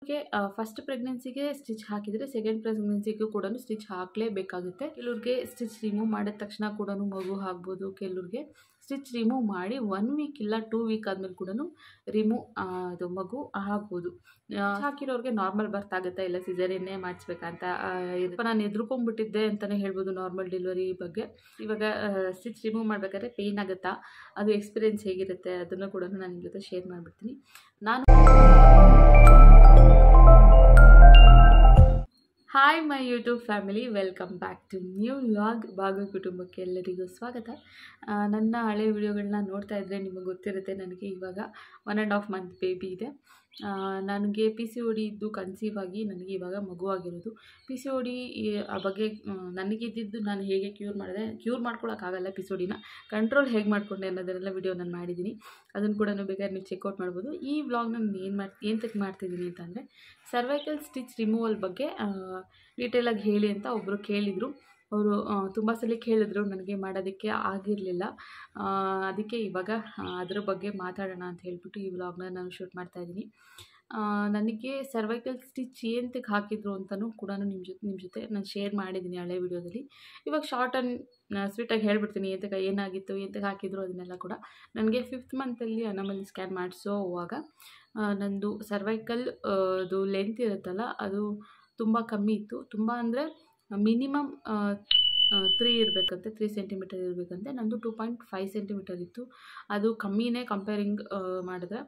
ಗೆ ಫಸ್ಟ್ ಪ್ರೆಗ್ನೆನ್ಸಿಗೆ ಸ್ಟಿಚ್ ಹಾಕಿದರೆ ಸೆಕೆಂಡ್ ಪ್ರೆಗ್ನೆನ್ಸಿಗೂ ಕೂಡ ಸ್ಟಿಚ್ ಹಾಕಲೇಬೇಕಾಗುತ್ತೆ ಕೆಲವ್ರಿಗೆ ಸ್ಟಿಚ್ ರಿಮೂವ್ ಮಾಡಿದ ತಕ್ಷಣ ಕೂಡ ಮಗು ಆಗ್ಬೋದು ಕೆಲವ್ರಿಗೆ ಸ್ಟಿಚ್ ರಿಮೂವ್ ಮಾಡಿ ಒನ್ ವೀಕ್ ಇಲ್ಲ ಟೂ ವೀಕ್ ಆದಮೇಲೆ ಕೂಡ ರಿಮೂವ್ ಅದು ಮಗು ಆಗ್ಬೋದು ಆ, ಹಾಕಿರೋರಿಗೆ ನಾರ್ಮಲ್ ಬರ್ತ್ ಆಗುತ್ತಾ ಇಲ್ಲ ಸಿಸೇರಿಯನ್ನೇ ಮಾಡಿಸ್ಬೇಕಂತ ಇದಪ್ಪ ನಾನು ಎದ್ರುಕೊಂಡ್ಬಿಟ್ಟಿದ್ದೆ ಅಂತಲೇ ಹೇಳ್ಬೋದು ನಾರ್ಮಲ್ ಡೆಲಿವರಿ ಬಗ್ಗೆ ಇವಾಗ ಸ್ಟಿಚ್ ರಿಮೂವ್ ಮಾಡಬೇಕಾದ್ರೆ ಪೇಯ್ನ್ ಆಗುತ್ತಾ ಅದು ಎಕ್ಸ್ಪೀರಿಯೆನ್ಸ್ ಹೇಗಿರುತ್ತೆ ಅದನ್ನು ಕೂಡ ನಾನು ನಿಮ್ಮ ಜೊತೆ ಶೇರ್ ಮಾಡಿಬಿಡ್ತೀನಿ ನಾನು hi my YouTube family welcome back to new vlog ಭಾಗ ಕುಟುಂಬಕ್ಕೆ ಎಲ್ಲರಿಗೂ ಸ್ವಾಗತ ಆ, ನನ್ನ ಹಳೆ ವಿಡಿಯೋಗಳನ್ನ ನೋಡ್ತಾ ಇದ್ದರೆ ನಿಮಗೆ ಗೊತ್ತಿರುತ್ತೆ ನನಗೆ ಇವಾಗ one and half month baby ಇದೆ ಆ, ನನಗೆ ಪಿ ಸಿ ಒ ಡಿ ಇದ್ದು ಕನ್ಸೀವ್ ಆಗಿ ನನಗೆ ಇವಾಗ ಮಗುವಾಗಿರೋದು ಪಿ ಸಿ ಒ ಡಿ ಆ ಬಗ್ಗೆ ಆ, ನನಗಿದ್ದಿದ್ದು ನಾನು ಹೇಗೆ ಕ್ಯೂರ್ ಮಾಡಿದೆ ಕ್ಯೂರ್ ಮಾಡ್ಕೊಳಕ್ಕಾಗಲ್ಲ ಪಿ ಸಿ ಒ ಡಿನ ಕಂಟ್ರೋಲ್ ಹೇಗೆ ಮಾಡಿಕೊಂಡೆ ಅನ್ನೋದನ್ನೆಲ್ಲ ವಿಡಿಯೋ ನಾನು ಮಾಡಿದ್ದೀನಿ ಅದನ್ನು ಕೂಡ ಬೇಕಾದ್ರೆ ನೀವು ಚೆಕ್ಔಟ್ ಮಾಡ್ಬೋದು ಈ ವ್ಲಾಗ್ನ ನಾನು ಏನು ಮಾಡಿ ಏನು ತಕ್ಕ ಮಾಡ್ತಿದ್ದೀನಿ ಅಂತಂದರೆ ಸರ್ವೈಕಲ್ ಸ್ಟಿಚ್ ರಿಮೂವಲ್ ಬಗ್ಗೆ ಡೀಟೇಲಾಗಿ ಹೇಳಿ ಅಂತ ಒಬ್ಬರು ಕೇಳಿದರು ಅವರು ತುಂಬ ಸಲ ಕೇಳಿದ್ರು ನನಗೆ ಮಾಡೋದಕ್ಕೆ ಆಗಿರಲಿಲ್ಲ ಅದಕ್ಕೆ ಇವಾಗ ಆ, ಅದ್ರ ಬಗ್ಗೆ ಮಾತಾಡೋಣ ಅಂತ ಹೇಳ್ಬಿಟ್ಟು ಈ ವ್ಲಾಗ್ನ ನಾನು ಶೂಟ್ ಮಾಡ್ತಾ ಇದ್ದೀನಿ ಆ, ನನಗೆ ಸರ್ವೈಕಲ್ ಸ್ಟಿಚ್ ಏನಕ್ಕೆ ಹಾಕಿದ್ರು ಅಂತಲೂ ಕೂಡ ನಿಮ್ಮ ಜೊತೆ ನಿಮ್ಮ ಜೊತೆ ನಾನು ಶೇರ್ ಮಾಡಿದ್ದೀನಿ ಹಳೆ ವಿಡಿಯೋದಲ್ಲಿ ಇವಾಗ ಶಾರ್ಟ್ ಆ್ಯಂಡ್ ಸ್ವೀಟಾಗಿ ಹೇಳ್ಬಿಡ್ತೀನಿ ಎಂತಕ್ಕೆ ಏನಾಗಿತ್ತು ಎಂತಕ್ಕೆ ಹಾಕಿದ್ರು ಅದನ್ನೆಲ್ಲ ಕೂಡ ನನಗೆ ಫಿಫ್ತ್ ಮಂತಲ್ಲಿ ಅನಮಲ್ ಸ್ಕ್ಯಾನ್ ಮಾಡಿಸೋವಾಗ ನಂದು ಸರ್ವೈಕಲ್ ಅದು ಲೆಂತ್ ಇರುತ್ತಲ್ಲ ಅದು ತುಂಬ ಕಮ್ಮಿ ಇತ್ತು ತುಂಬ ಅಂದರೆ ಮಿನಿಮಮ್ ತ್ರೀ ಇರಬೇಕಂತೆ ತ್ರೀ ಸೆಂಟಿಮೀಟರ್ ಇರಬೇಕಂತೆ ನಂದು ಟೂ ಪಾಯಿಂಟ್ ಫೈವ್ ಸೆಂಟಿಮೀಟರ್ ಇತ್ತು ಅದು ಕಮ್ಮಿನೇ ಕಂಪೇರಿಂಗ್ ಮಾಡಿದ್ರೆ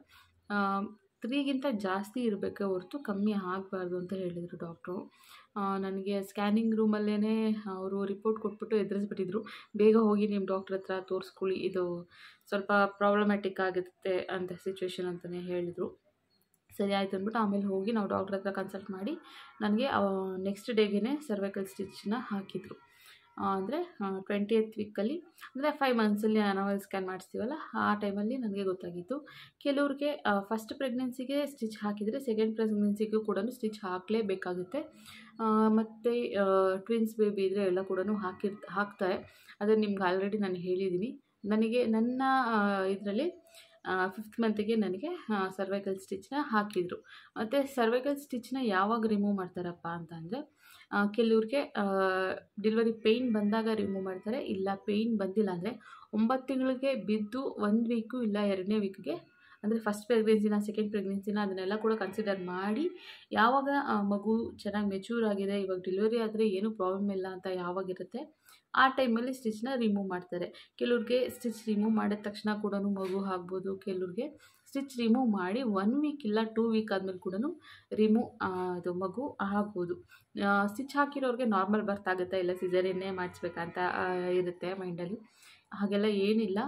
ತ್ರೀಗಿಂತ ಜಾಸ್ತಿ ಇರಬೇಕೆ ಹೊರತು ಕಮ್ಮಿ ಆಗಬಾರ್ದು ಅಂತ ಹೇಳಿದರು ಡಾಕ್ಟ್ರು ನನಗೆ ಸ್ಕ್ಯಾನಿಂಗ್ ರೂಮಲ್ಲೇ ಅವರು ರಿಪೋರ್ಟ್ ಕೊಟ್ಬಿಟ್ಟು ಎದುರಿಸ್ಬಿಟ್ಟಿದ್ರು ಬೇಗ ಹೋಗಿ ನಿಮ್ಮ ಡಾಕ್ಟ್ರ್ ಹತ್ರ ತೋರಿಸ್ಕೊಳ್ಳಿ ಇದು ಸ್ವಲ್ಪ ಪ್ರಾಬ್ಲಮ್ಯಾಟಿಕ್ ಆಗುತ್ತೆ ಅಂತ ಸಿಚುವೇಶನ್ ಅಂತಲೇ ಹೇಳಿದರು ಸರಿ ಆಯ್ತು ಅಂದ್ಬಿಟ್ಟು ಆಮೇಲೆ ಹೋಗಿ ನಾವು ಡಾಕ್ಟ್ರ್ ಹತ್ರ ಕನ್ಸಲ್ಟ್ ಮಾಡಿ ನನಗೆ ನೆಕ್ಸ್ಟ್ ಡೇಗೆ ಸರ್ವೈಕಲ್ ಸ್ಟಿಚ್ನ ಹಾಕಿದರು ಅಂದರೆ ಟ್ವೆಂಟಿ ಏತ್ ವೀಕಲ್ಲಿ ಅಂದರೆ ಫೈವ್ ಮಂತ್ಸಲ್ಲಿ ಅನವಲ್ ಸ್ಕ್ಯಾನ್ ಮಾಡಿಸ್ತೀವಲ್ಲ ಆ ಟೈಮಲ್ಲಿ ನನಗೆ ಗೊತ್ತಾಗಿತ್ತು ಕೆಲವ್ರಿಗೆ ಫಸ್ಟ್ ಪ್ರೆಗ್ನೆನ್ಸಿಗೆ ಸ್ಟಿಚ್ ಹಾಕಿದರೆ ಸೆಕೆಂಡ್ ಪ್ರೆಗ್ನೆನ್ಸಿಗೂ ಕೂಡ ಸ್ಟಿಚ್ ಹಾಕಲೇಬೇಕಾಗುತ್ತೆ ಮತ್ತು ಟ್ವಿನ್ಸ್ ಬೇಬಿ ಇದ್ದರೆ ಎಲ್ಲ ಕೂಡ ಹಾಕಿರ್ ಹಾಕ್ತಾರೆ ಅದನ್ನು ನಿಮ್ಗೆ ಆಲ್ರೆಡಿ ನಾನು ಹೇಳಿದ್ದೀನಿ ನನಗೆ ನನ್ನ ಇದರಲ್ಲಿ ಫಿಫ್ತ್ ಮಂತಿಗೆ ನನಗೆ ಸರ್ವೈಕಲ್ ಸ್ಟಿಚ್ನ ಹಾಕಿದರು ಮತ್ತು ಸರ್ವೈಕಲ್ ಸ್ಟಿಚ್ನ ಯಾವಾಗ ರಿಮೂವ್ ಮಾಡ್ತಾರಪ್ಪ ಅಂತ ಅಂದರೆ ಕೆಲವ್ರಿಗೆ ಡೆಲಿವರಿ ಪೇಯ್ನ್ ಬಂದಾಗ ರಿಮೂವ್ ಮಾಡ್ತಾರೆ ಇಲ್ಲ ಪೇಯ್ನ್ ಬಂದಿಲ್ಲ ಅಂದರೆ ಒಂಬತ್ತು ತಿಂಗಳಿಗೆ ಬಿದ್ದು ಒಂದು ವೀಕು ಇಲ್ಲ ಎರಡನೇ ವೀಕ್ಗೆ ಅಂದರೆ ಫಸ್ಟ್ ಪ್ರೆಗ್ನೆನ್ಸಿನ ಸೆಕೆಂಡ್ ಪ್ರೆಗ್ನೆನ್ಸಿನ ಅದನ್ನೆಲ್ಲ ಕೂಡ ಕನ್ಸಿಡರ್ ಮಾಡಿ ಯಾವಾಗ ಆ ಮಗು ಚೆನ್ನಾಗಿ ಮೆಚ್ಯೂರ್ ಆಗಿದೆ ಇವಾಗ ಡೆಲಿವರಿ ಆದರೆ ಏನೂ ಪ್ರಾಬ್ಲಮ್ ಇಲ್ಲ ಅಂತ ಯಾವಾಗಿರುತ್ತೆ ಆ ಟೈಮಲ್ಲಿ ಸ್ಟಿಚ್ನ ರಿಮೂವ್ ಮಾಡ್ತಾರೆ ಕೆಲವ್ರಿಗೆ ಸ್ಟಿಚ್ ರಿಮೂವ್ ಮಾಡಿದ ತಕ್ಷಣ ಕೂಡ ಮಗು ಆಗ್ಬೋದು ಕೆಲವ್ರಿಗೆ ಸ್ಟಿಚ್ ರಿಮೂವ್ ಮಾಡಿ ಒನ್ ವೀಕ್ ಇಲ್ಲ ಟೂ ವೀಕ್ ಆದಮೇಲೆ ಕೂಡ ರಿಮೂವ್ ಅದು ಮಗು ಆಗ್ಬೋದು ಸ್ಟಿಚ್ ಹಾಕಿರೋರಿಗೆ ನಾರ್ಮಲ್ ಬರ್ತ್ ಆಗುತ್ತಾ ಇಲ್ಲ ಸಿಸೇರಿಯನ್ನೇ ಮಾಡಿಸ್ಬೇಕಂತ ಆ, ಇರುತ್ತೆ ಮೈಂಡಲ್ಲಿ ಹಾಗೆಲ್ಲ ಏನಿಲ್ಲ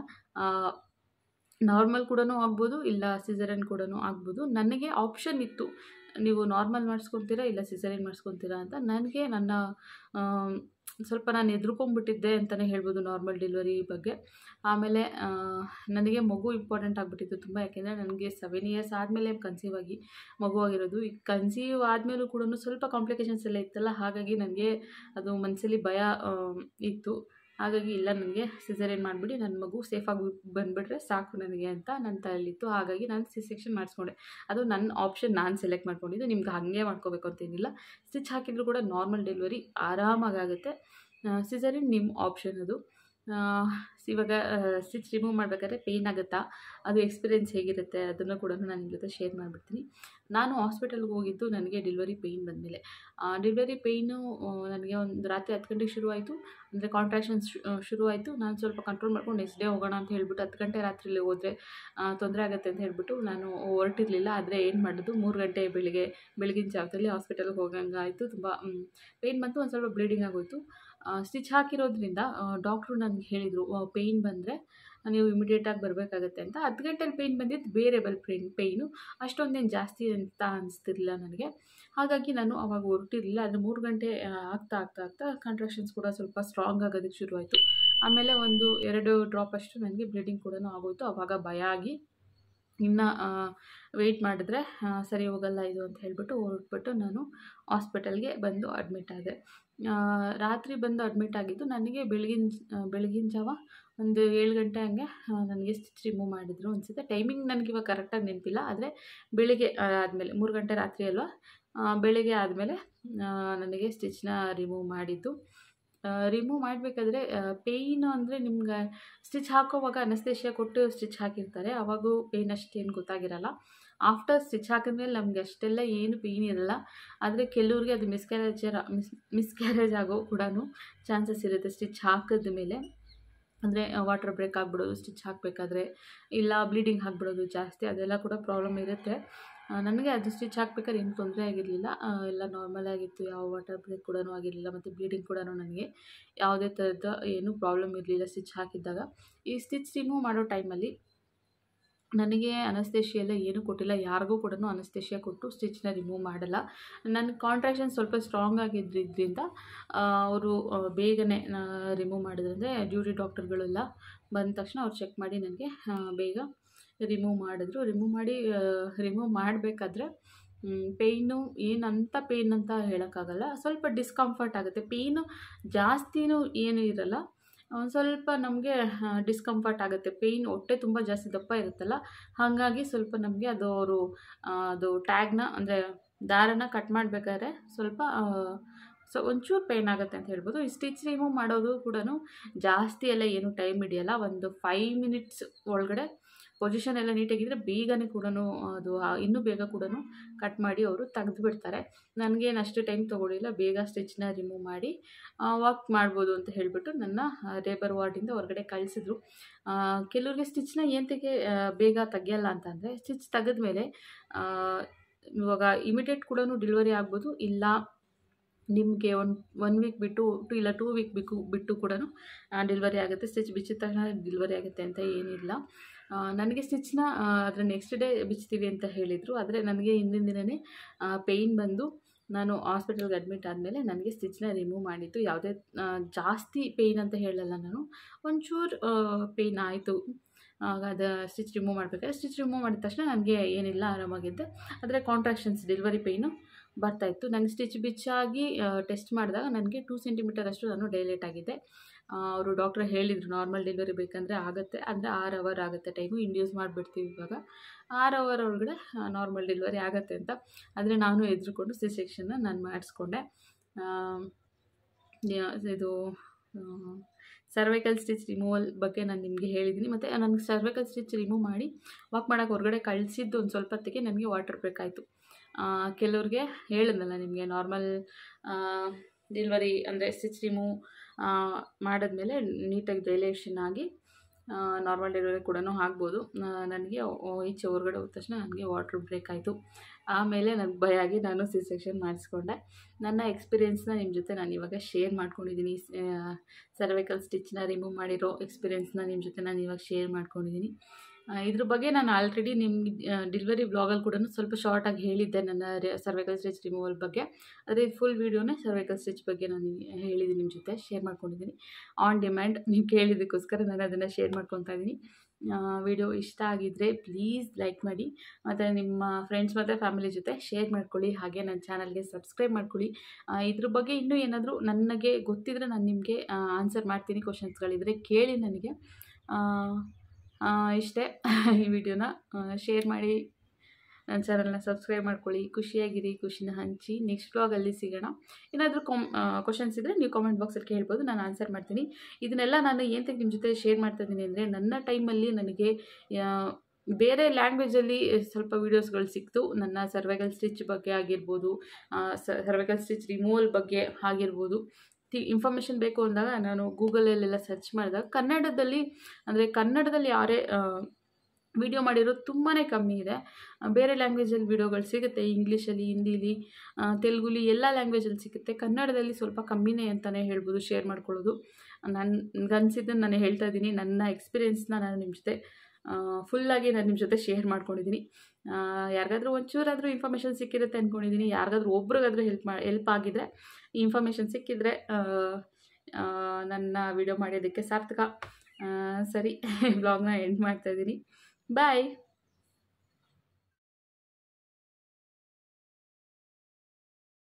ನಾರ್ಮಲ್ ಕೂಡ ಆಗ್ಬೋದು ಇಲ್ಲ ಸಿಸೇರಿಯನ್ ಕೂಡ ಆಗ್ಬೋದು ನನಗೆ ಆಪ್ಷನ್ ಇತ್ತು ನೀವು ನಾರ್ಮಲ್ ಮಾಡಿಸ್ಕೊತೀರಾ ಇಲ್ಲ ಸಿಸೇರಿಯನ್ ಮಾಡಿಸ್ಕೊತೀರಾ ಅಂತ ನನಗೆ ನನ್ನ ಆಮ್, ಸ್ವಲ್ಪ ನಾನು ಎದ್ರುಕೊಂಡ್ಬಿಟ್ಟಿದ್ದೆ ಅಂತಲೇ ಹೇಳ್ಬೋದು ನಾರ್ಮಲ್ ಡೆಲಿವರಿ ಬಗ್ಗೆ ಆಮೇಲೆ ಆ, ನನಗೆ ಮಗು ಇಂಪಾರ್ಟೆಂಟ್ ಆಗಿಬಿಟ್ಟಿತ್ತು ತುಂಬ ಯಾಕೆಂದರೆ ನನಗೆ ಸೆವೆನ್ ಇಯರ್ಸ್ ಆದಮೇಲೆ ಕನ್ಸೀವ್ ಆಗಿ ಮಗು ಆಗಿರೋದು ಈ ಕನ್ಸೀವ್ ಆದಮೇಲೂ ಕೂಡ ಸ್ವಲ್ಪ ಕಾಂಪ್ಲಿಕೇಶನ್ಸ್ ಎಲ್ಲ ಇತ್ತಲ್ಲ ಹಾಗಾಗಿ ನನಗೆ ಅದು ಮನಸ್ಸಲ್ಲಿ ಭಯ ಆ, ಇತ್ತು ಹಾಗಾಗಿ ಇಲ್ಲ ನನಗೆ ಸಿಸೇರಿಯನ್ ಮಾಡಿಬಿಡಿ ನನ್ನ ಮಗು ಸೇಫಾಗಿ ಬಂದುಬಿಟ್ರೆ ಸಾಕು ನನಗೆ ಅಂತ ನನ್ನ ತಲೆಯಲ್ಲಿತ್ತು ಹಾಗಾಗಿ ನಾನು ಸಿ ಸೆಕ್ಷನ್ ಮಾಡಿಸ್ಕೊಂಡೆ ಅದು ನನ್ನ ಆಪ್ಷನ್ ನಾನು ಸೆಲೆಕ್ಟ್ ಮಾಡ್ಕೊಂಡಿದ್ದು ನಿಮ್ಗೆ ಹಾಗೆ ಮಾಡ್ಕೋಬೇಕು ಅಂತೇನಿಲ್ಲ ಸ್ಟಿಚ್ ಹಾಕಿದ್ರು ಕೂಡ ನಾರ್ಮಲ್ ಡೆಲಿವರಿ ಆರಾಮಾಗುತ್ತೆ ಸಿಸರಿನ್ ನಿಮ್ಮ ಆಪ್ಷನ್ ಅದು ಆ, ಇವಾಗ ಸ್ಟಿಚ್ ರಿಮೂವ್ ಮಾಡಬೇಕಾದ್ರೆ ಪೇಯ್ನ್ ಆಗುತ್ತಾ ಅದು ಎಕ್ಸ್ಪೀರಿಯೆನ್ಸ್ ಹೇಗಿರುತ್ತೆ ಅದನ್ನು ಕೂಡ ನಾನು ನಿಮ್ಮ ಜೊತೆ ಶೇರ್ ಮಾಡಿಬಿಡ್ತೀನಿ ನಾನು ಹಾಸ್ಪಿಟಲ್ಗೆ ಹೋಗಿದ್ದು ನನಗೆ ಡೆಲಿವರಿ ಪೇಯ್ನ್ ಬಂದಮೇಲೆ ಡೆಲಿವರಿ ಪೇಯ್ನು ನನಗೆ ಒಂದು ರಾತ್ರಿ ಹತ್ತು ಗಂಟೆಗೆ ಶುರುವಾಯಿತು ಅಂದರೆ ಕಾಂಟ್ರಾಕ್ಷನ್ಸ್ ಶುರುವಾಯಿತು ನಾನು ಸ್ವಲ್ಪ ಕಂಟ್ರೋಲ್ ಮಾಡ್ಕೊಂಡು ನೆಕ್ಸ್ಟ್ ಡೇ ಹೋಗೋಣ ಅಂತ ಹೇಳ್ಬಿಟ್ಟು ಹತ್ತು ಗಂಟೆ ರಾತ್ರಿಲಿ ಹೋದರೆ ತೊಂದರೆ ಆಗುತ್ತೆ ಅಂತ ಹೇಳ್ಬಿಟ್ಟು ನಾನು ಹೊರಟಿರಲಿಲ್ಲ ಆದರೆ ಏನು ಮಾಡೋದು ಮೂರು ಗಂಟೆ ಬೆಳಿಗ್ಗೆ ಬೆಳಗಿನ ಜಾವದಲ್ಲಿ ಹಾಸ್ಪಿಟಲ್ಗೆ ಹೋಗಂಗೆ ಆಯಿತು ತುಂಬ ಪೇಯ್ನ್ ಬಂತು ಒಂದು ಸ್ವಲ್ಪ ಬ್ಲೀಡಿಂಗ್ ಆಗೋಯಿತು ಸ್ಟಿಚ್ ಹಾಕಿರೋದ್ರಿಂದ ಡಾಕ್ಟ್ರು ನನಗೆ ಹೇಳಿದರು ಪೇಯ್ನ್ ಬಂದರೆ ನೀವು ಇಮಿಡಿಯೇಟಾಗಿ ಬರಬೇಕಾಗತ್ತೆ ಅಂತ ಹತ್ತು ಗಂಟೆಲಿ ಪೇಯ್ನ್ ಬಂದಿದ್ದು ಬೇರೆ ಬಲ್ ಪೇಯ್ನ್ ಪೇಯ್ನು ಅಷ್ಟೊಂದೇನು ಜಾಸ್ತಿ ಅಂತ ಅನಿಸ್ತಿರ್ಲಿಲ್ಲ ನನಗೆ ಹಾಗಾಗಿ ನಾನು ಅವಾಗ ಹೊರಟಿರಲಿಲ್ಲ ಆದರೆ ಮೂರು ಗಂಟೆ ಆ, ಆಗ್ತಾ ಆಗ್ತಾ ಆಗ್ತಾ ಕಾಂಟ್ರಾಕ್ಷನ್ಸ್ ಕೂಡ ಸ್ವಲ್ಪ ಸ್ಟ್ರಾಂಗ್ ಆಗೋದಕ್ಕೆ ಶುರುವಾಯಿತು ಆಮೇಲೆ ಒಂದು ಎರಡು ಡ್ರಾಪ್ ಅಷ್ಟು ನನಗೆ ಬ್ಲೀಡಿಂಗ್ ಕೂಡ ಆಗೋಯಿತು ಆವಾಗ ಭಯ ಆಗಿ ಇನ್ನು ವೆಯ್ಟ್ ಮಾಡಿದ್ರೆ ಆ, ಸರಿ ಹೋಗಲ್ಲ ಇದು ಅಂತ ಹೇಳಿಬಿಟ್ಟು ಹೊರಟ್ಬಿಟ್ಟು ನಾನು ಹಾಸ್ಪಿಟಲ್ಗೆ ಬಂದು ಅಡ್ಮಿಟ್ ಆದೆ ಆ, ರಾತ್ರಿ ಬಂದು ಅಡ್ಮಿಟ್ ಆಗಿದ್ದು ನನಗೆ ಬೆಳಗಿನ ಬೆಳಗಿನ ಜಾವ ಒಂದು ಏಳು ಗಂಟೆ ಹಂಗೆ ನನಗೆ ಸ್ಟಿಚ್ ರಿಮೂವ್ ಮಾಡಿದರು ಅನಿಸುತ್ತೆ ಟೈಮಿಂಗ್ ನನಗೆ ಇವಾಗ ಕರೆಕ್ಟಾಗಿ ನೆನಪಿಲ್ಲ ಆದರೆ ಬೆಳಿಗ್ಗೆ ಆದಮೇಲೆ ಮೂರು ಗಂಟೆ ರಾತ್ರಿ ಅಲ್ವಾ ಬೆಳಿಗ್ಗೆ ಆದಮೇಲೆ ನನಗೆ ಸ್ಟಿಚ್ನ ರಿಮೂವ್ ಮಾಡಿದ್ದು ರಿಮೂವ್ ಮಾಡಬೇಕಾದ್ರೆ ಪೇಯ್ನು ಅಂದರೆ ನಿಮ್ಗೆ ಸ್ಟಿಚ್ ಹಾಕೋವಾಗ ಅನಸ್ತೇಷಿಯಾ ಕೊಟ್ಟು ಸ್ಟಿಚ್ ಹಾಕಿರ್ತಾರೆ ಅವಾಗೂ ಪೇಯ್ನ್ ಅಷ್ಟೇನು ಗೊತ್ತಾಗಿರಲ್ಲ ಆಫ್ಟರ್ ಸ್ಟಿಚ್ ಹಾಕಿದ್ಮೇಲೆ ನಮಗೆ ಅಷ್ಟೆಲ್ಲ ಏನು ಪೇಯ್ನ್ ಇರಲ್ಲ ಆದರೆ ಕೆಲವ್ರಿಗೆ ಅದು ಮಿಸ್ಕ್ಯಾರೇಜರ್ ಮಿಸ್ ಮಿಸ್ಕ್ಯಾರೇಜ್ ಆಗೋ ಕೂಡ ಚಾನ್ಸಸ್ ಇರುತ್ತೆ ಸ್ಟಿಚ್ ಹಾಕಿದ ಮೇಲೆ ಅಂದರೆ ವಾಟರ್ ಬ್ರೇಕ್ ಆಗಿಬಿಡೋದು ಸ್ಟಿಚ್ ಹಾಕಬೇಕಾದ್ರೆ ಇಲ್ಲ ಬ್ಲೀಡಿಂಗ್ ಆಗಿಬಿಡೋದು ಜಾಸ್ತಿ ಅದೆಲ್ಲ ಕೂಡ ಪ್ರಾಬ್ಲಮ್ ಇರುತ್ತೆ ನನಗೆ ಅದು ಸ್ಟಿಚ್ ಹಾಕ್ಬೇಕಾದ್ರೆ ಏನು ತೊಂದರೆ ಆಗಿರಲಿಲ್ಲ ಎಲ್ಲ ನಾರ್ಮಲ್ ಆಗಿತ್ತು ಯಾವ ವಾಟರ್ ಬ್ರೇಕ್ ಕೂಡ ಆಗಿರಲಿಲ್ಲ ಮತ್ತು ಬ್ಲೀಡಿಂಗ್ ಕೂಡ ನನಗೆ ಯಾವುದೇ ಥರದ ಏನೂ ಪ್ರಾಬ್ಲಮ್ ಇರಲಿಲ್ಲ ಸ್ಟಿಚ್ ಹಾಕಿದ್ದಾಗ ಈ ಸ್ಟಿಚ್ ರಿಮೂವ್ ಮಾಡೋ ಟೈಮಲ್ಲಿ ನನಗೆ ಅನಸ್ತೇಷಿಯ ಎಲ್ಲ ಏನೂ ಕೊಟ್ಟಿಲ್ಲ ಯಾರಿಗೂ ಕೂಡ ಅನಸ್ತೇಷಿಯ ಕೊಟ್ಟು ಸ್ಟಿಚ್ನ ರಿಮೂವ್ ಮಾಡಲ್ಲ ನನ್ನ ಕಾಂಟ್ರಾಕ್ಷನ್ ಸ್ವಲ್ಪ ಸ್ಟ್ರಾಂಗ್ ಆಗಿದ್ದರಿಂದ ಅವರು ಬೇಗನೆ ರಿಮೂವ್ ಮಾಡಿದ್ರಂದರೆ ಡ್ಯೂಟಿ ಡಾಕ್ಟರ್ಗಳೆಲ್ಲ ಬಂದ ತಕ್ಷಣ ಅವ್ರು ಚೆಕ್ ಮಾಡಿ ನನಗೆ ಬೇಗ ರಿಮೂವ್ ಮಾಡಿದ್ರು ರಿಮೂವ್ ಮಾಡಿ ರಿಮೂವ್ ಮಾಡಬೇಕಾದ್ರೆ ಪೇಯ್ನು ಏನಂತ ಪೇಯ್ನ್ ಅಂತ ಹೇಳೋಕ್ಕಾಗಲ್ಲ ಸ್ವಲ್ಪ ಡಿಸ್ಕಂಫರ್ಟ್ ಆಗುತ್ತೆ ಪೇಯ್ನು ಜಾಸ್ತಿನೂ ಏನೂ ಇರಲ್ಲ ಒಂದು ಸ್ವಲ್ಪ ನಮಗೆ ಡಿಸ್ಕಂಫರ್ಟ್ ಆಗುತ್ತೆ ಪೇಯ್ನ್ ಹೊಟ್ಟೆ ತುಂಬ ಜಾಸ್ತಿ ದಪ್ಪ ಇರುತ್ತಲ್ಲ ಹಾಗಾಗಿ ಸ್ವಲ್ಪ ನಮಗೆ ಅದು ಅವರು ಅದು ಟ್ಯಾಗ್ನ ಅಂದರೆ ದಾರನ ಕಟ್ ಮಾಡಬೇಕಾದ್ರೆ ಸ್ವಲ್ಪ ಸೊ ಒಂಚೂರು ಪೇಯ್ನ್ ಆಗುತ್ತೆ ಅಂತ ಹೇಳ್ಬೋದು ಈ ಸ್ಟಿಚ್ ರಿಮೂವ್ ಮಾಡೋದು ಕೂಡ ಜಾಸ್ತಿ ಎಲ್ಲ ಏನು ಟೈಮ್ ಹಿಡಿಯಲ್ಲ ಒಂದು ಫೈವ್ ಮಿನಿಟ್ಸ್ ಒಳಗಡೆ ಪೊಸಿಷನ್ ಎಲ್ಲ ನೀಟಾಗಿದ್ದರೆ ಬೇಗನೆ ಕೂಡ ಅದು ಇನ್ನೂ ಬೇಗ ಕೂಡ ಕಟ್ ಮಾಡಿ ಅವರು ತೆಗೆದು ಬಿಡ್ತಾರೆ ನನಗೇನು ಅಷ್ಟು ಟೈಮ್ ತೊಗೊಳಿಲ್ಲ ಬೇಗ ಸ್ಟಿಚ್ನ ರಿಮೂವ್ ಮಾಡಿ ವಾಕ್ ಮಾಡ್ಬೋದು ಅಂತ ಹೇಳಿಬಿಟ್ಟು ನನ್ನ ಲೇಬರ್ ವಾರ್ಡಿಂದ ಹೊರಗಡೆ ಕಳಿಸಿದ್ರು ಕೆಲವ್ರಿಗೆ ಸ್ಟಿಚ್ನ ಏನಕ್ಕೆ ಬೇಗ ತೆಗಿಯಲ್ಲ ಅಂತಂದರೆ ಸ್ಟಿಚ್ ತೆಗೆದ್ಮೇಲೆ ಇವಾಗ ಇಮಿಡಿಯೇಟ್ ಕೂಡ ಡೆಲಿವರಿ ಆಗ್ಬೋದು ಇಲ್ಲ ನಿಮಗೆ ಒನ್ ಒನ್ ವೀಕ್ ಬಿಟ್ಟು ಟು ಇಲ್ಲ ಟೂ ವೀಕ್ ಬಿಟ್ಟು ಬಿಟ್ಟು ಕೂಡ ಡೆಲಿವರಿ ಆಗುತ್ತೆ ಸ್ಟಿಚ್ ಬಿಚ್ಚಿದ ತಕ್ಷಣ ಡೆಲಿವರಿ ಆಗುತ್ತೆ ಅಂತ ಏನಿಲ್ಲ ನನಗೆ ಸ್ಟಿಚ್ನ ಅದರ ನೆಕ್ಸ್ಟ್ ಡೇ ಬಿಚ್ತೀವಿ ಅಂತ ಹೇಳಿದರು ಆದರೆ ನನಗೆ ಹಿಂದಿನ ದಿನವೇ ಪೇಯ್ನ್ ಬಂದು ನಾನು ಹಾಸ್ಪಿಟಲ್ಗೆ ಅಡ್ಮಿಟ್ ಆದಮೇಲೆ ನನಗೆ ಸ್ಟಿಚ್ನ ರಿಮೂವ್ ಮಾಡಿದ್ದು ಯಾವುದೇ ಜಾಸ್ತಿ ಪೇಯ್ನ್ ಅಂತ ಹೇಳಲ್ಲ ನಾನು ಒಂಚೂರು ಪೇಯ್ನ್ ಆಯಿತು ಅದು ಸ್ಟಿಚ್ ರಿಮೂವ್ ಮಾಡಬೇಕಾದ್ರೆ ಸ್ಟಿಚ್ ರಿಮೂವ್ ಮಾಡಿದ ತಕ್ಷಣ ನನಗೆ ಏನಿಲ್ಲ ಆರಾಮಾಗಿದ್ದೆ ಆದರೆ ಕಾಂಟ್ರಾಕ್ಷನ್ಸ್ ಡೆಲಿವರಿ ಪೇಯ್ನು ಬರ್ತಾಯಿತ್ತು ನಂಗೆ ಸ್ಟಿಚ್ ಬಿಚ್ಚಾಗಿ ಟೆಸ್ಟ್ ಮಾಡಿದಾಗ ನನಗೆ ಟೂ ಸೆಂಟಿಮೀಟರ್ ಅಷ್ಟು ನಾನು ಡೈಲೇಟ್ ಆಗಿದೆ ಅವರು ಡಾಕ್ಟ್ರ್ ಹೇಳಿದರು ನಾರ್ಮಲ್ ಡೆಲಿವರಿ ಬೇಕಂದರೆ ಆಗುತ್ತೆ ಅಂದರೆ ಆರು ಅವರ್ ಆಗುತ್ತೆ ಟೈಮು ಇಂಡ್ಯೂಸ್ ಮಾಡಿಬಿಡ್ತೀವಿ ಇವಾಗ ಆರು ಅವರ್ ಒಳಗಡೆ ನಾರ್ಮಲ್ ಡೆಲಿವರಿ ಆಗುತ್ತೆ ಅಂತ ಆದರೆ ನಾನು ಎದುರುಕೊಂಡು ಸಿ ಸೆಕ್ಷನ್ನ ನಾನು ಮಾಡಿಸ್ಕೊಂಡೆ ಇದು ಸರ್ವೈಕಲ್ ಸ್ಟಿಚ್ ರಿಮೂವಲ್ ಬಗ್ಗೆ ನಾನು ನಿಮಗೆ ಹೇಳಿದ್ದೀನಿ ಮತ್ತು ನನಗೆ ಸರ್ವೈಕಲ್ ಸ್ಟಿಚ್ ರಿಮೂವ್ ಮಾಡಿ ವಾಕ್ ಮಾಡೋಕ್ಕೆ ಹೊರಗಡೆ ಕಳಿಸಿದ್ದು ಒಂದು ಸ್ವಲ್ಪ ಹೊತ್ತಿಗೆ ನನಗೆ ವಾಟರ್ ಬೇಕಾಯಿತು ಕೆಲವ್ರಿಗೆ ಹೇಳಿದ್ನಲ್ಲ ನಿಮಗೆ ನಾರ್ಮಲ್ ಡೆಲಿವರಿ ಅಂದರೆ ಸ್ಟಿಚ್ ರಿಮೂವ್ ಮಾಡಿದ್ಮೇಲೆ ನೀಟಾಗಿ ಡೈಲೇಷನ್ ಆಗಿ ನಾರ್ಮಲ್ ಡೆಲಿವರಿ ಕೂಡ ಆಗ್ಬೋದು ನನಗೆ ಈಚೆ ಹೊರಗಡೆ ಹೋದ ತಕ್ಷಣ ನನಗೆ ವಾಟ್ರ್ ಬ್ರೇಕ್ ಆಯಿತು ಆಮೇಲೆ ನನಗೆ ಭಯ ಆಗಿ ನಾನು ಸಿ ಸೆಕ್ಷನ್ ಮಾಡಿಸ್ಕೊಂಡೆ ನನ್ನ ಎಕ್ಸ್ಪೀರಿಯೆನ್ಸ್ನ ನಿಮ್ಮ ಜೊತೆ ನಾನು ಇವಾಗ ಶೇರ್ ಮಾಡ್ಕೊಂಡಿದ್ದೀನಿ ಸರ್ವೈಕಲ್ ಸ್ಟಿಚ್ನ ರಿಮೂವ್ ಮಾಡಿರೋ ಎಕ್ಸ್ಪೀರಿಯೆನ್ಸ್ನ ನಿಮ್ಮ ಜೊತೆ ನಾನು ಇವಾಗ ಶೇರ್ ಮಾಡ್ಕೊಂಡಿದ್ದೀನಿ ಇದ್ರ ಬಗ್ಗೆ ನಾನು ಆಲ್ರೆಡಿ ನಿಮ್ಗೆ ಡೆಲಿವರಿ ಬ್ಲಾಗಲ್ಲಿ ಕೂಡ ಸ್ವಲ್ಪ ಶಾರ್ಟಾಗಿ ಹೇಳಿದ್ದೆ ನನ್ನ ಸರ್ವೈಕಲ್ ಸ್ಟಿಚ್ ರಿಮೂವಲ್ ಬಗ್ಗೆ ಆದರೆ ಇದು ಫುಲ್ ವೀಡಿಯೋನೇ ಸರ್ವೈಕಲ್ ಸ್ಟಿಚ್ ಬಗ್ಗೆ ನಾನು ಹೇಳಿದ್ದೀನಿ ನಿಮ್ಮ ಜೊತೆ ಶೇರ್ ಮಾಡ್ಕೊಂಡಿದ್ದೀನಿ ಆನ್ ಡಿಮ್ಯಾಂಡ್ ನೀವು ಕೇಳಿದ್ದಕ್ಕೋಸ್ಕರ ನಾನು ಅದನ್ನು ಶೇರ್ ಮಾಡ್ಕೊತಾ ಇದ್ದೀನಿ ವಿಡಿಯೋ ಇಷ್ಟ ಆಗಿದ್ದರೆ ಪ್ಲೀಸ್ ಲೈಕ್ ಮಾಡಿ ಮತ್ತು ನಿಮ್ಮ ಫ್ರೆಂಡ್ಸ್ ಮತ್ತು ಫ್ಯಾಮಿಲಿ ಜೊತೆ ಶೇರ್ ಮಾಡ್ಕೊಳ್ಳಿ ಹಾಗೆ ನನ್ನ ಚಾನಲ್ಗೆ ಸಬ್ಸ್ಕ್ರೈಬ್ ಮಾಡ್ಕೊಳ್ಳಿ ಇದ್ರ ಬಗ್ಗೆ ಇನ್ನೂ ಏನಾದರೂ ನನಗೆ ಗೊತ್ತಿದ್ರೆ ನಾನು ನಿಮಗೆ ಆನ್ಸರ್ ಮಾಡ್ತೀನಿ ಕ್ವಶನ್ಸ್ಗಳಿದ್ರೆ ಕೇಳಿ ನನಗೆ ಇಷ್ಟೇ ಈ ವಿಡಿಯೋನ ಶೇರ್ ಮಾಡಿ ನನ್ನ ಚಾನಲ್ನ ಸಬ್ಸ್ಕ್ರೈಬ್ ಮಾಡ್ಕೊಳ್ಳಿ ಖುಷಿಯಾಗಿರಿ ಖುಷಿನ ಹಂಚಿ ನೆಕ್ಸ್ಟ್ ಬ್ಲಾಗಲ್ಲಿ ಸಿಗೋಣ ಏನಾದರೂ ಕಾಮ್ ಕ್ವಶನ್ಸ್ ಇದ್ದರೆ ನೀವು ಕಾಮೆಂಟ್ ಬಾಕ್ಸಲ್ಲಿ ಕೇಳ್ಬೋದು ನಾನು ಆನ್ಸರ್ ಮಾಡ್ತೀನಿ ಇದನ್ನೆಲ್ಲ ನಾನು ಏನಂತ ನಿಮ್ಮ ಜೊತೆ ಶೇರ್ ಮಾಡ್ತಾ ಇದ್ದೀನಿ ಅಂದರೆ ನನ್ನ ಟೈಮಲ್ಲಿ ನನಗೆ ಬೇರೆ ಲ್ಯಾಂಗ್ವೇಜಲ್ಲಿ ಸ್ವಲ್ಪ ವೀಡಿಯೋಸ್ಗಳು ಸಿಕ್ತು ನನ್ನ ಸರ್ವೈಕಲ್ ಸ್ಟಿಚ್ ಬಗ್ಗೆ ಆಗಿರ್ಬೋದು ಸರ್ವೈಕಲ್ ಸ್ಟಿಚ್ ರಿಮೂವಲ್ ಬಗ್ಗೆ ಆಗಿರ್ಬೋದು ತಿ ಇನ್ಫಾರ್ಮೇಷನ್ ಬೇಕು ಅಂದಾಗ ನಾನು ಗೂಗಲಲ್ಲೆಲ್ಲ ಸರ್ಚ್ ಮಾಡಿದಾಗ ಕನ್ನಡದಲ್ಲಿ ಅಂದರೆ ಕನ್ನಡದಲ್ಲಿ ಯಾರೇ ವಿಡಿಯೋ ಮಾಡಿರೋದು ತುಂಬಾ ಕಮ್ಮಿ ಇದೆ ಬೇರೆ ಲ್ಯಾಂಗ್ವೇಜಲ್ಲಿ ವಿಡಿಯೋಗಳು ಸಿಗುತ್ತೆ ಇಂಗ್ಲೀಷಲ್ಲಿ ಹಿಂದೀಲಿ ತೆಲುಗುಲಿ ಎಲ್ಲ ಲ್ಯಾಂಗ್ವೇಜಲ್ಲಿ ಸಿಗುತ್ತೆ ಕನ್ನಡದಲ್ಲಿ ಸ್ವಲ್ಪ ಕಮ್ಮಿನೇ ಅಂತಲೇ ಹೇಳ್ಬೋದು ಶೇರ್ ಮಾಡ್ಕೊಳ್ಳೋದು ನನ್ನ ಅನಿಸಿದ್ದನ್ನು ನಾನು ಹೇಳ್ತಾ ಇದ್ದೀನಿ ನನ್ನ ಎಕ್ಸ್ಪೀರಿಯೆನ್ಸ್ನ ನಾನು ನಿಮ್ಮ ಜೊತೆ ಫುಲ್ಲಾಗಿ ನಾನು ನಿಮ್ಮ ಜೊತೆ ಶೇರ್ ಮಾಡ್ಕೊಂಡಿದ್ದೀನಿ ಯಾರಿಗಾದ್ರೂ ಒಂಚೂರಾದರೂ ಇನ್ಫಾರ್ಮೇಷನ್ ಸಿಕ್ಕಿರುತ್ತೆ ಅಂದ್ಕೊಂಡಿದ್ದೀನಿ ಯಾರಿಗಾದ್ರೂ ಒಬ್ರಿಗಾದ್ರೂ ಹೆಲ್ಪ್ ಮಾ ಹೆಲ್ಪ್ ಆಗಿದ್ರೆ ಈ ಇನ್ಫಾರ್ಮೇಷನ್ ಸಿಕ್ಕಿದ್ರೆ ನನ್ನ ವಿಡಿಯೋ ಮಾಡೋದಕ್ಕೆ ಸಾರ್ಥಕ ಸರಿ ಬ್ಲಾಗ್ನ ಎಂಡ್ ಮಾಡ್ತಾಯಿದ್ದೀನಿ ಬಾಯ್